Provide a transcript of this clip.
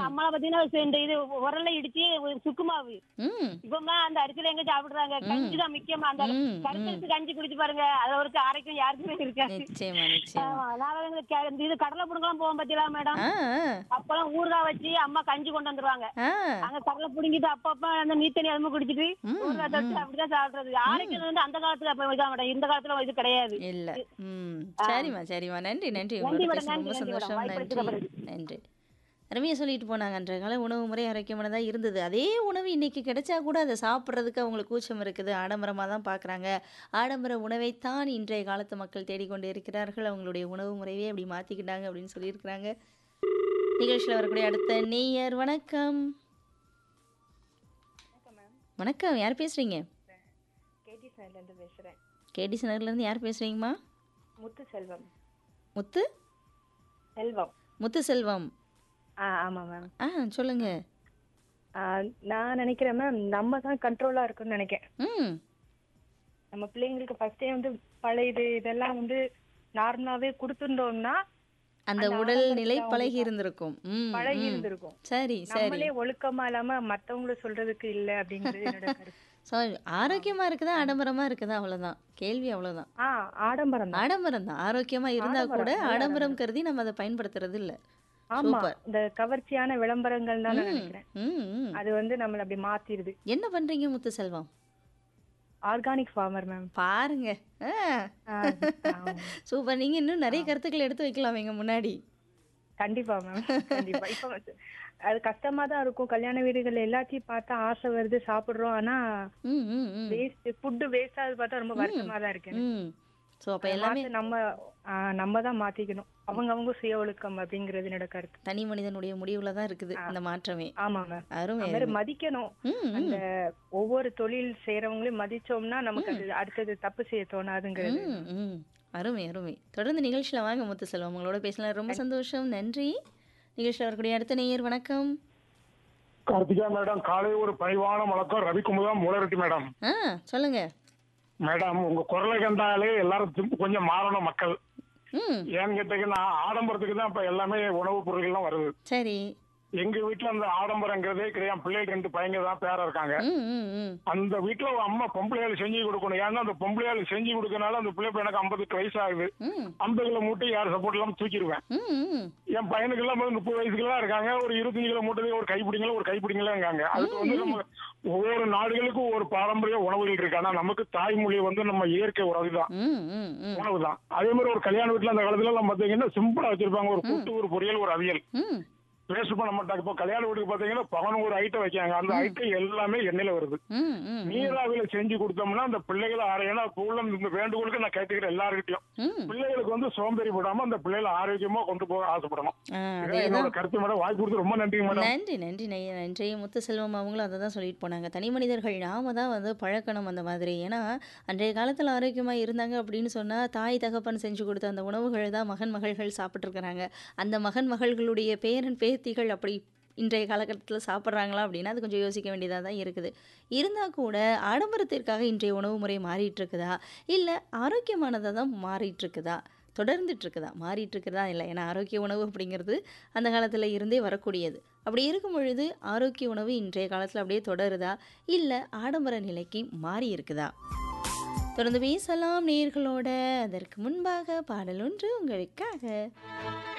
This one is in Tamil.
அம்மா பாத்தீங்கன்னா இந்த இது உரல்ல இடிச்சு ஒரு சுக்கு மாவு ம் இப்பெல்லாம் அந்த அரிசியில எங்க சாப்பிடுறாங்க கஞ்சி தான் முக்கியமா அந்த ம், கருத்தரிசி கஞ்சி குடிச்சு பாருங்க அது ஒரு ஆரோக்கியம் யாருக்குமே இருக்காது நிச்சயமா நிச்சயமா ஆமா, நான் வந்து கே- இந்த இது கடலை புடுங்கலாம் போவோம் பாத்தீங்களா மேடம் ஆ அப்பெல்லாம் ஊறுகாய் வச்சு அம்மா கஞ்சி கொண்டு வந்துருவாங்க ஆ அங்க கடலை புடுங்கிட்டு அப்பப்ப அந்த நீத்தண்ணி அதுமா குடிச்சிட்டு ம், ஊறுகாய் தொட்டு அப்படிதான் சாப்பிடுறது ஆரோக்கியம் வந்து அந்த காலத்துல அப்ப இதான் மேடம் இந்த காலத்துல இது கிடையாது இல்ல ம் சரிம்மா சரிம்மா நன்றி நன்றி நன்றி உங்களோட மேடம், பேச ரொம்ப நன்றி, நன்றி மேடம். சந்தோஷம் வாய்ப்பு நன்றி நன்றி அருமையாக சொல்லிட்டு போனாங்க அன்றைய கால உணவு முறை ஆரோக்கியமானதாக இருந்தது அதே உணவு இன்னைக்கு கிடைச்சா கூட அதை சாப்பிட்றதுக்கு அவங்களுக்கு கூச்சம் இருக்குது ஆடம்பரமாக தான் பார்க்குறாங்க ஆடம்பர உணவைத்தான் இன்றைய காலத்து மக்கள் தேடிக்கொண்டு இருக்கிறார்கள் அவங்களுடைய உணவு முறையே அப்படி மாற்றிக்கிட்டாங்க அப்படின்னு சொல்லியிருக்கிறாங்க நிகழ்ச்சியில் வரக்கூடிய அடுத்த நேயர் வணக்கம் வணக்கம் யார் பேசுகிறீங்க கேடி சைட்லேருந்து பேசுகிறேன் கேடிசி நகர்லேருந்து யார் பேசுகிறீங்கம்மா முத்து செல்வம் முத்து செல்வம் முத்து செல்வம் ஆ ஆமாம் மேம் ஆ சொல்லுங்க நான் நினைக்கிறேன் மேம் நம்ம தான் கண்ட்ரோலாக இருக்குன்னு நினைக்கிறேன் ம் நம்ம பிள்ளைங்களுக்கு ஃபர்ஸ்டே வந்து பழையது இதெல்லாம் வந்து நார்மலாகவே கொடுத்துருந்தோம்னா அந்த உடல் நிலை பழகி இருந்திருக்கும் ம், பழகி ம். இருந்திருக்கும் சரி சரி நம்மளே ஒழுக்கமா இல்லாம மத்தவங்கள சொல்றதுக்கு இல்ல அப்படிங்கிறது என்னோட கருத்து ஸோ ஆரோக்கியமா இருக்குதா ஆடம்பரமா இருக்குதா அவ்வளவுதான் கேள்வி அவ்வளவுதான் ஆ ஆடம்பரம் தான் ஆடம்பரம் தான் ஆரோக்கியமா இருந்தா ஆடம்பரம், கூட நல்ல ஆடம்பரம் கருதி நம்ம அதை பயன்படுத்துறது இல்ல ஆமா சூப்பர். இந்த கவர்ச்சியான விளம்பரங்கள் தான் நான் ம், நினைக்கிறேன் ம், ம். அது வந்து நம்மள அப்படி மாத்திருது என்ன பண்றீங்க Muthu Selvam organic farmer ma'am பாருங்க ஆ, சூப்பர் நீங்க இன்னும் நிறைய கருத்துக்கள் எடுத்து வைக்கலாம் எங்க முன்னாடி கண்டிப்பா மேம் கண்டிப்பா இப்ப வந்து அது கஷ்டமா தான் இருக்கும் கல்யாண வீடுகள் எல்லாத்தையும் பார்த்தா ஆசை வருது சாப்பிடுறோம் ஆனா ம் ம் ம் வேஸ்ட் ஃபுட் வேஸ்ட் ஆகுது பார்த்தா ரொம்ப வருத்தமா தான் இருக்கு எனக்கு. ம் ஸோ அப்போ அதை எல்லாமே மாத்த நம்ம ஆ, நம்ம தான் மாத்திக்கணும் அவங்க அவங்க சுய ஒழுக்கம் அப்படிங்கிறது என்னோட கருத்து தனி மனிதனுடைய முடிவுல தான் இருக்குது அந்த மாற்றமே ஆமா மேம் அருமை அது மாதிரி அருமை. மதிக்கணும் ம் ம் அந்த ஒவ்வொரு தொழில் செய்யறவங்களையும் மதிச்சோம்னா நமக்கு அது அடுத்தது தப்பு செய்ய தோணாதுங்கிறது ம், ம். அருமை அருமை தொடர்ந்து நிகழ்ச்சியில் வாங்க முத்து செல்வம் உங்களோட பேசலாம் ரொம்ப சந்தோஷம் நன்றி நிகழ்ச்சியில் வரக்கூடிய அடுத்த நேயர் வணக்கம் கார்த்திகா மேடம் காலை ஒரு பணிவான வணக்கம் ரவிக்குமுதம் மூலரெட்டி மேடம் ஆ சொல்லுங்க மேடம் உங்க குரலை கண்டாலே எல்லாரும் திரும்ப கொஞ்சம் மாறணும் மக்கள் ம் ஏன்னு கேட்டீங்கன்னா ஆடம்பரத்துக்கு தான் இப்ப எல்லாமே உணவுப் பொருட்கள்லாம் வருது சரி எங்க வீட்டுல அந்த ஆடம்பரங்கிறதே கிடையாது பிள்ளைகள் ரெண்டு பையங்க தான் பேரா இருக்காங்க ம் ம் ம் அந்த வீட்டுல ஒரு அம்மா பொம்பளையாளு செஞ்சு கொடுக்கணும் ஏன்னா அந்த பொம்பளையாளு செஞ்சு கொடுக்கறனால அந்த பிள்ளை இப்ப எனக்கு ஐம்பத்தெட்டு வயசு ஆகுது ம் ஐம்பது கிலோ மூட்டை யார் சப்போர்ட் இல்லாம தூக்கிடுவேன் ம் ம் என் பையனுக்கு எல்லாம் வந்து முப்பது வயசுக்குலாம் இருக்காங்க ஒரு இருபத்தஞ்சு கிலோ மூட்டை ஒரு கைப்பிடிங்களா ஒரு கைப்பிடிங்களா இருக்காங்க அதுக்கு வந்து நம்ம ஒவ்வொரு நாடுகளுக்கும் ஒவ்வொரு பாரம்பரிய உணவுகள் இருக்கு ஆனா நமக்கு தாய்மொழி வந்து நம்ம இயற்கை உணவு தான் ம் ம் ம் உணவு தான் அதே மாதிரி ஒரு கல்யாண வீட்டுல அந்த காலத்துல எல்லாம் பாத்தீங்கன்னா சிம்பிளா வச்சிருப்பாங்க ஒரு கூட்டு ஒரு பொரியல் ஒரு அவியல் ம் வேஸ்ட் பண்ண மாட்டாங்க இப்போ கல்யாண வீட்டுக்கு பாத்தீங்கன்னா பதினோரு ஐட்டம் வைக்காங்க அந்த ஐட்டம் எல்லாமே எண்ணெயில வருது ம் ம் நீராவில செஞ்சு கொடுத்தோம்னா அந்த பிள்ளைகளை ஆரோக்கியம் இப்போ உள்ள இந்த வேண்டுகோளுக்கு நான் கேட்டுக்கிறேன் எல்லாருக்கிட்டையும் ம் பிள்ளைகளுக்கு வந்து சோம்பேறி போடாம அந்த பிள்ளைகளை ஆரோக்கியமா கொண்டு போக ஆசைப்படணும் ஆ இதான் அதே என்னோட கருத்து மேடம் வாய்ப்பு கொடுத்து ரொம்ப நன்றி மேடம் நன்றி நன்றி நெய் நன்றி முத்து செல்வம் அவங்களும் அதை தான் சொல்லிட்டு போனாங்க தனி மனிதர்கள் நாம தான் வந்து பழக்கணும் அந்த மாதிரி ஏன்னா அன்றைய காலத்தில் ஆரோக்கியமாக இருந்தாங்க அப்படின்னு சொன்னால் தாய் தகப்பன் செஞ்சு கொடுத்த அந்த உணவுகள் தான் மகன் மகள்கள் சாப்பிட்ருக்குறாங்க அந்த மகன் மகள்களுடைய பேரன் பேத்திகள் அப்படி இன்றைய காலகட்டத்தில் சாப்பிட்றாங்களா அப்படின்னா அது கொஞ்சம் யோசிக்க வேண்டியதாக தான் இருக்குது இருந்தால் கூட ஆடம்பரத்திற்காக இன்றைய உணவு முறை மாறிட்டு இருக்குதா இல்லை ஆரோக்கியமானதாக தான் மாறிட்டு இருக்குதா தொடர்ந்துட்டு இருக்குதா மாறிட்டு இருக்குதா இல்லை ஏன்னா ஆரோக்கிய உணவு அப்படிங்கிறது அந்த காலத்தில் இருந்தே வரக்கூடியது அப்படி இருக்கும் பொழுது ஆரோக்கிய உணவு இன்றைய காலத்தில் அப்படியே தொடருதா இல்லை ஆடம்பர நிலைக்கு மாறி இருக்குதா தொடர்ந்து பேசலாம் நேர்களோட அதற்கு முன்பாக பாடல் ஒன்று உங்களுக்காக